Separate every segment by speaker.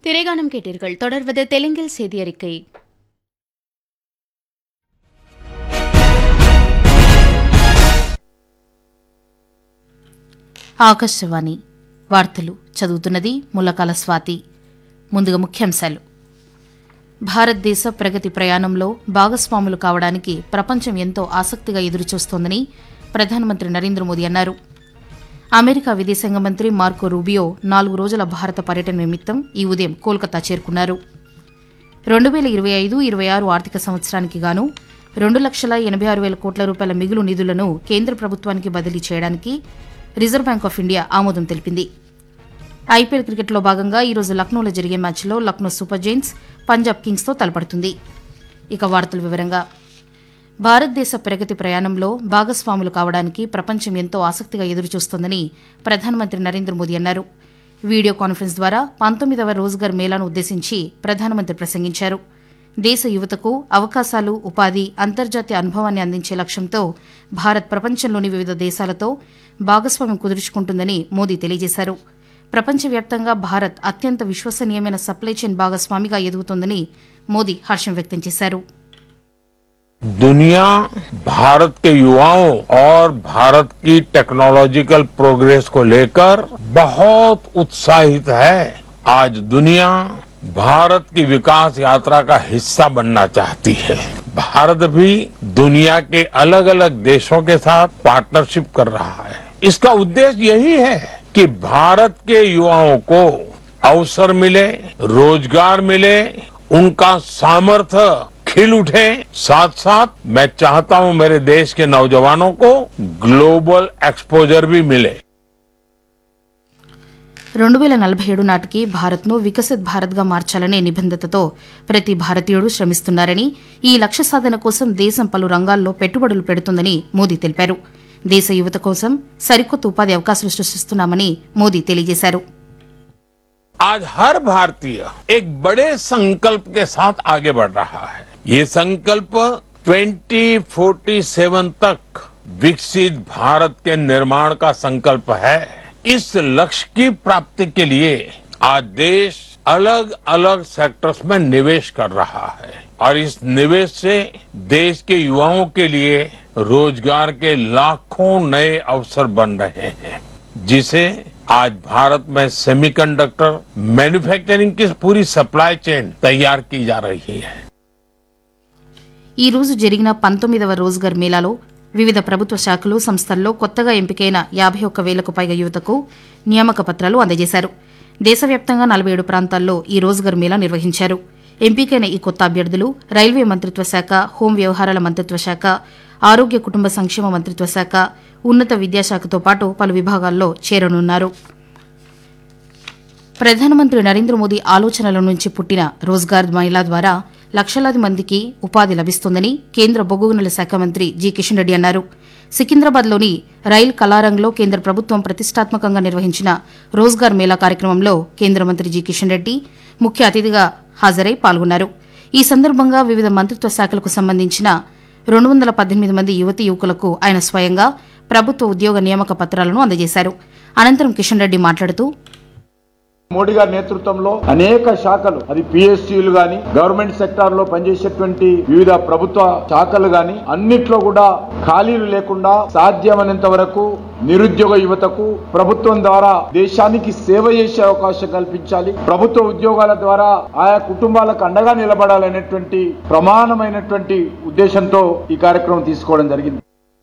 Speaker 1: திரைகானம் கேட்டீர்கள் தொடர்வது தெலுங்கில் செய்தி அறிக்கை
Speaker 2: ఆకాశవాణి వార్తలు చదువుతున్నది ముల్లకాల స్వాతి ముందుగా ముఖ్యాంశాలు భారతదేశ ప్రగతి ప్రయాణంలో భాగస్వాములు కావడానికి ప్రపంచం ఎంతో ఆసక్తిగా ఎదురుచూస్తోందని ప్రధానమంత్రి నరేంద్ర మోదీ అన్నారు అమెరికా విదేశాంగ మంత్రి మార్కో రూబియో నాలుగు రోజుల భారత పర్యటన నిమిత్తం ఈ ఉదయం కోల్కతా చేరుకున్నారు రెండు వేల ఇరవై ఐదు ఇరవై ఆరు ఆర్థిక సంవత్సరానికి గాను రెండు లక్షల ఎనభై ఆరు వేల కోట్ల రూపాయల మిగులు నిధులను కేంద్ర ప్రభుత్వానికి బదిలీ చేయడానికి రిజర్వ్ బ్యాంక్ ఆఫ్ ఇండియా ఆమోదం తెలిపింది ఐపీఎల్ క్రికెట్లో భాగంగా ఈరోజు లక్నోలో జరిగే మ్యాచ్లో లక్నో సూపర్ జైంట్స్ పంజాబ్ కింగ్స్తో తలపడుతుంది ఇక వార్తల వివరంగా భారతదేశ ప్రగతి ప్రయాణంలో భాగస్వాములు కావడానికి ప్రపంచం ఎంతో ఆసక్తిగా ఎదురుచూస్తోందని ప్రధానమంత్రి నరేంద్ర మోదీ అన్నారు వీడియో కాన్ఫరెన్స్ ద్వారా పంతొమ్మిదవ రోజ్గార్ మేళాను ఉద్దేశించి ప్రధానమంత్రి ప్రసంగించారు దేశ యువతకు అవకాశాలు ఉపాధి అంతర్జాతీయ అనుభవాన్ని అందించే లక్ష్యంతో భారత్ ప్రపంచంలోని వివిధ దేశాలతో భాగస్వామ్యం కుదుర్చుకుంటుందని మోదీ తెలియజేశారు ప్రపంచవ్యాప్తంగా భారత్ అత్యంత విశ్వసనీయమైన సప్లై చైన్ భాగస్వామిగా ఎదుగుతోందని మోదీ హర్షం వ్యక్తం చేశారు
Speaker 3: दुनिया भारत के युवाओं और भारत की टेक्नोलॉजिकल प्रोग्रेस को लेकर बहुत उत्साहित है आज दुनिया भारत की विकास यात्रा का हिस्सा बनना चाहती है भारत भी दुनिया के अलग अलग देशों के साथ पार्टनरशिप कर रहा है इसका उद्देश्य यही है कि भारत के युवाओं को अवसर मिले रोजगार मिले उनका सामर्थ्य खिल उठे साथ साथ मैं चाहता हूं मेरे देश के नौजवानों को ग्लोबल एक्सपोजर भी मिले
Speaker 2: రెండు వేల నలభై ఏడు నాటికి భారత్ను వికసిత్ భారత్గా మార్చాలనే నిబంధతతో ప్రతి భారతీయుడు శ్రమిస్తున్నారని ఈ లక్ష్య సాధన కోసం దేశం పలు రంగాల్లో పెట్టుబడులు పెడుతుందని మోదీ తెలిపారు దేశ యువత కోసం సరికొత్త ఉపాధి అవకాశాలు సృష్టిస్తున్నామని మోదీ తెలియజేశారు
Speaker 3: आज हर भारतीय एक बड़े संकल्प के साथ आगे बढ़ रहा है ये संकल्प 2047 तक विकसित भारत के निर्माण का संकल्प है इस लक्ष्य की प्राप्ति के लिए आज देश अलग अलग सेक्टर्स में निवेश कर रहा है और इस निवेश से देश के युवाओं के लिए रोजगार के लाखों नए अवसर बन रहे हैं जिसे आज भारत में सेमीकंडक्टर मैन्युफैक्चरिंग की पूरी सप्लाई चेन तैयार की जा रही है
Speaker 2: ఈ రోజు జరిగిన పంతొమ్మిదవ రోజ్గార్ మేళాలో వివిధ ప్రభుత్వ శాఖలు సంస్థల్లో కొత్తగా ఎంపికైన యాభై ఒక్క వేలకు పైగా యువతకు నియామక పత్రాలు అందజేశారు దేశవ్యాప్తంగా నలభై ఏడు ప్రాంతాల్లో ఈ రోజ్గార్ మేళా నిర్వహించారు ఎంపికైన ఈ కొత్త అభ్యర్థులు రైల్వే మంత్రిత్వ శాఖ హోం వ్యవహారాల మంత్రిత్వ శాఖ ఆరోగ్య కుటుంబ సంక్షేమ మంత్రిత్వ శాఖ ఉన్నత విద్యాశాఖతో పాటు పలు విభాగాల్లో చేరనున్నారు ప్రధానమంత్రి నరేంద్ర మోదీ ఆలోచనల నుంచి పుట్టిన రోజ్గార్ మహిళా ద్వారా లక్షలాది మందికి ఉపాధి లభిస్తోందని కేంద్ర బొగ్గు గనుల శాఖ మంత్రి జి కిషన్ రెడ్డి అన్నారు సికింద్రాబాద్లోని రైల్ కళారంగ్లో కేంద్ర ప్రభుత్వం ప్రతిష్టాత్మకంగా నిర్వహించిన రోజ్గార్ మేళా కార్యక్రమంలో కేంద్ర మంత్రి జి కిషన్ రెడ్డి ముఖ్య అతిథిగా హాజరై పాల్గొన్నారు ఈ సందర్భంగా వివిధ మంత్రిత్వ శాఖలకు సంబంధించిన రెండు వందల పద్దెనిమిది మంది యువతి యువకులకు ఆయన స్వయంగా ప్రభుత్వ ఉద్యోగ నియామక పత్రాలను అందజేశారు అనంతరం కిషన్ రెడ్డి మాట్లాడుతూ
Speaker 4: మోడీ గారి నేతృత్వంలో అనేక శాఖలు అది పిఎస్సీలు గాని గవర్నమెంట్ సెక్టార్ లో పనిచేసేటువంటి వివిధ ప్రభుత్వ శాఖలు గాని అన్నిట్లో కూడా ఖాళీలు లేకుండా సాధ్యమైనంత వరకు నిరుద్యోగ యువతకు ప్రభుత్వం ద్వారా దేశానికి సేవ చేసే అవకాశం కల్పించాలి ప్రభుత్వ ఉద్యోగాల ద్వారా ఆయా కుటుంబాలకు అండగా నిలబడాలనేటువంటి ప్రమాణమైనటువంటి ఉద్దేశంతో ఈ కార్యక్రమం తీసుకోవడం జరిగింది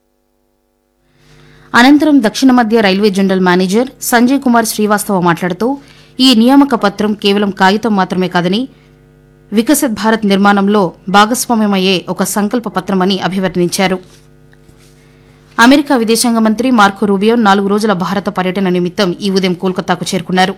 Speaker 2: అనంతరం దక్షిణ మధ్య railway general manager Sanjay Kumar Srivastava మాట్లాడుతూ ఈ నియామక పత్రం కేవలం కాగితం మాత్రమే కాదని వికసిత్ భారత్ నిర్మాణంలో భాగస్వామ్యమయ్యే ఒక సంకల్ప పత్రమని అభివర్ణించారు అమెరికా విదేశాంగ మంత్రి మార్కో రూబియో నాలుగు రోజుల భారత పర్యటన నిమిత్తం ఈ ఉదయం కోల్కతాకు చేరుకున్నారు